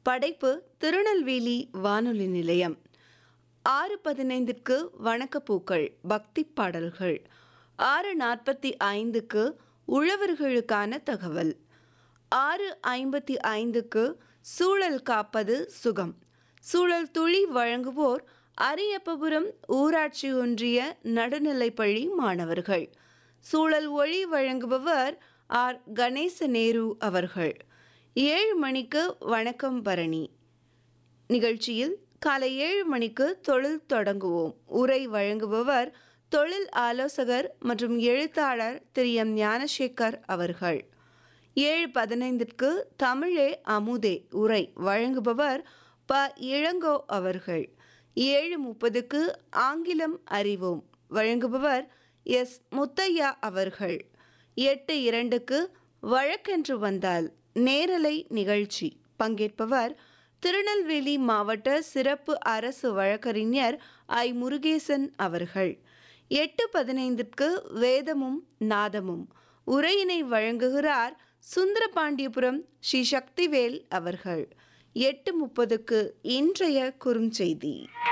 படைப்பு திருநெல்வேலி வானொலி நிலையம் ஆறு பதினைந்திற்கு வணக்கப்பூக்கள் பக்தி பாடல்கள் ஆறு நாற்பத்தி ஐந்துக்கு உழவர்களுக்கான தகவல் ஆறு ஐம்பத்தி ஐந்துக்கு சூழல் காப்பது சுகம் சூழல் துளி வழங்குவோர் அரியப்பபுரம் ஊராட்சி ஒன்றிய நடுநிலைப்பள்ளி மாணவர்கள் சூழல் ஒளி வழங்குபவர் ஆர் கணேச நேரு அவர்கள் ஏழு மணிக்கு வணக்கம் பரணி நிகழ்ச்சியில் காலை ஏழு மணிக்கு தொழில் தொடங்குவோம் உரை வழங்குபவர் தொழில் ஆலோசகர் மற்றும் எழுத்தாளர் திரு எம் ஞானசேகர் அவர்கள் ஏழு பதினைந்திற்கு தமிழே அமுதே உரை வழங்குபவர் ப இளங்கோ அவர்கள் ஏழு முப்பதுக்கு ஆங்கிலம் அறிவோம் வழங்குபவர் எஸ் முத்தையா அவர்கள் எட்டு இரண்டுக்கு வழக்கென்று வந்தால் நேரலை நிகழ்ச்சி பங்கேற்பவர் திருநெல்வேலி மாவட்ட சிறப்பு அரசு வழக்கறிஞர் ஐ முருகேசன் அவர்கள் எட்டு பதினைந்திற்கு வேதமும் நாதமும் உரையினை வழங்குகிறார் சுந்தரபாண்டியபுரம் ஸ்ரீ சக்திவேல் அவர்கள் எட்டு முப்பதுக்கு இன்றைய குறுஞ்செய்தி